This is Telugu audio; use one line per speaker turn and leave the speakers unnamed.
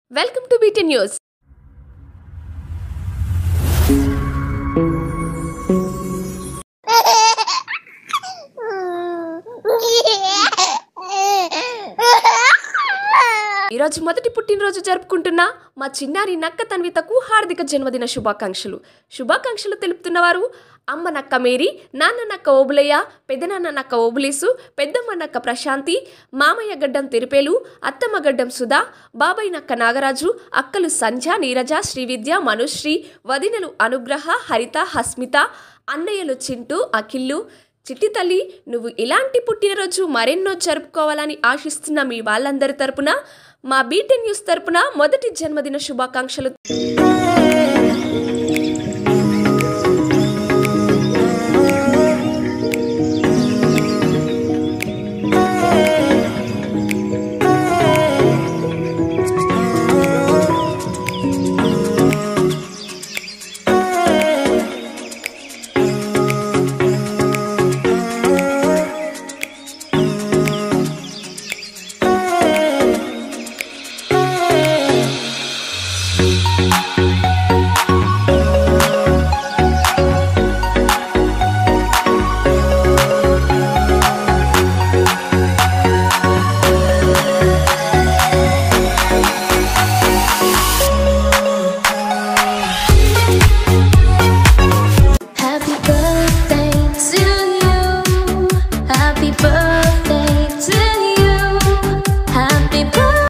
వెల్కమ్ టు బీటీ న్యూస్ ఈరోజు మొదటి పుట్టినరోజు జరుపుకుంటున్న మా చిన్నారి నక్క తన్వితకు హార్దిక జన్మదిన శుభాకాంక్షలు శుభాకాంక్షలు తెలుపుతున్నవారు అమ్మ నక్క మేరీ నాన్న నక్క ఓబులయ్య పెదనాన్న నక్క ఓబులేసు పెద్దమ్మ నక్క ప్రశాంతి మామయ్య గడ్డం తెరిపేలు అత్తమ్మ గడ్డం సుధా బాబాయ్ నక్క నాగరాజు అక్కలు సంధ్య నీరజ శ్రీవిద్య మనుశ్రీ వదినలు అనుగ్రహ హరిత హస్మిత అన్నయ్యలు చింటూ అఖిల్లు చిట్టి తల్లి నువ్వు ఇలాంటి పుట్టినరోజు మరెన్నో జరుపుకోవాలని ఆశిస్తున్న మీ వాళ్ళందరి తరపున మా బీటెన్ న్యూస్ తరపున మొదటి జన్మదిన శుభాకాంక్షలు